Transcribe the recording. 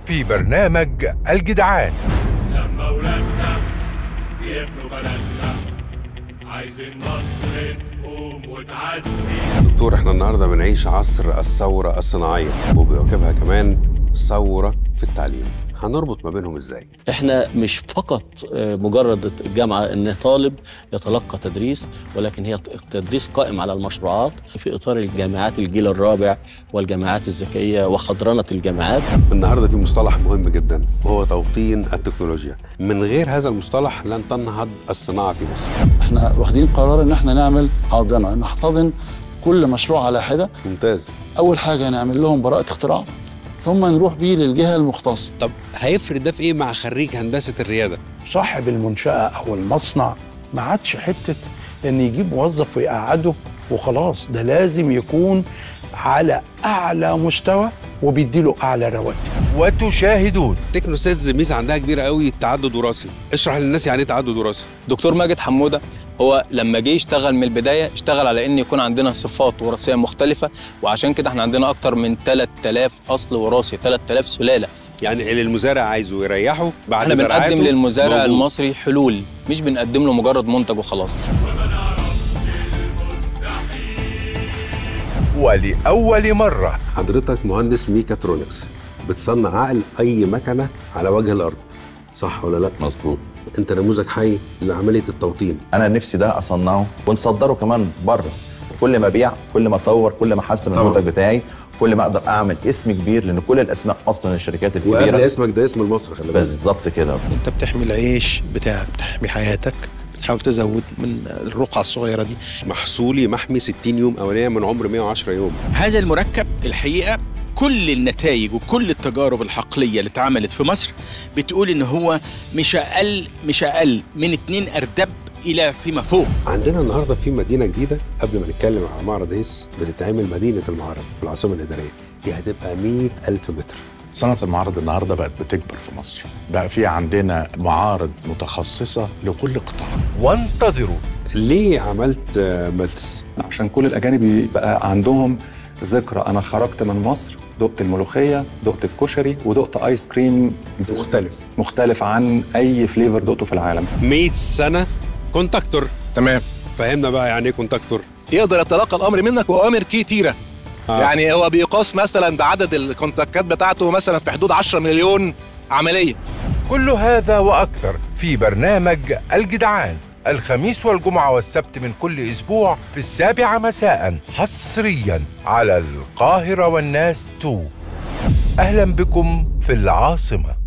في برنامج الجدعان لما ولادنا يبنوا بلدنا عايزين مصر تقوم وتعدي دكتور احنا النهارده بنعيش عصر الثوره الصناعيه وبيواكبها كمان ثوره في التعليم هنربط ما بينهم ازاي احنا مش فقط آه، مجرد الجامعه ان طالب يتلقى تدريس ولكن هي التدريس قائم على المشروعات في اطار الجامعات الجيل الرابع والجامعات الذكيه وخضرنه الجامعات النهارده في مصطلح مهم جدا وهو توطين التكنولوجيا من غير هذا المصطلح لن تنهض الصناعه في مصر احنا واخدين قرار ان احنا نعمل حاضنه نحتضن كل مشروع على حده ممتاز اول حاجه نعمل لهم براءه اختراع ثم نروح بيه للجهه المختصه طب هيفرق ده في ايه مع خريج هندسه الرياده صاحب المنشأة أو المصنع ما عادش حتة إن يجيب موظف ويقعده وخلاص ده لازم يكون على أعلى مستوى وبيديله أعلى رواتب وتشاهدون تكنو سيلز ميزه عندها كبيره قوي التعدد وراثي اشرح للناس يعني ايه تعدد وراثي دكتور ماجد حموده هو لما جه يشتغل من البدايه اشتغل على ان يكون عندنا صفات وراثيه مختلفه وعشان كده احنا عندنا اكتر من 3000 اصل وراثي 3000 سلاله يعني اللي المزارع عايزه يريحه بعد احنا بنقدم زراعته للمزارع موجود. المصري حلول مش بنقدم له مجرد منتج وخلاص ولأول مرة حضرتك مهندس ميكاترونكس بتصنع عقل اي مكنه على وجه الارض صح ولا لا مظبوط انت نموذج حي لعمليه التوطين انا نفسي ده اصنعه ونصدره كمان بره كل ما ابيع كل ما اطور كل ما احسن طبعا. المنتج بتاعي كل ما اقدر اعمل اسم كبير لان كل الاسماء اصلا الشركات وقبل الكبيره اسمك ده اسم المصري خلي بالك بالظبط كده انت بتحمي العيش بتاعك بتحمي حياتك بتحاول تزود من الرقعة الصغيرة دي محصولي محمي 60 يوم اولانيه من عمر 110 يوم هذا المركب الحقيقه كل النتائج وكل التجارب الحقليه اللي اتعملت في مصر بتقول ان هو مش اقل مش اقل من اتنين اردب الى فيما فوق عندنا النهارده في مدينه جديده قبل ما نتكلم على معرض هيس بتتعمل مدينه المعرض في العاصمه الاداريه دي هتبقى 100 ألف متر صناعة المعارض النهاردة بقت بتكبر في مصر بقى في عندنا معارض متخصصة لكل قطاع وانتظروا ليه عملت آه، ملتس عشان كل الاجانب يبقى عندهم ذكرى انا خرجت من مصر دقت الملوخيه دقت الكشري ودقت ايس كريم مختلف مختلف عن اي فليفر دقته في العالم 100 سنه كونتاكتور تمام فهمنا بقى يعني ايه كونتاكتور يقدر يتلقى الأمر منك وأوامر كتيرة آه. يعني هو بيقاس مثلا بعدد الكونتاكات بتاعته مثلا في حدود 10 مليون عملية كل هذا وأكثر في برنامج الجدعان الخميس والجمعة والسبت من كل أسبوع في السابعة مساء حصريا على القاهرة والناس 2 أهلا بكم في العاصمة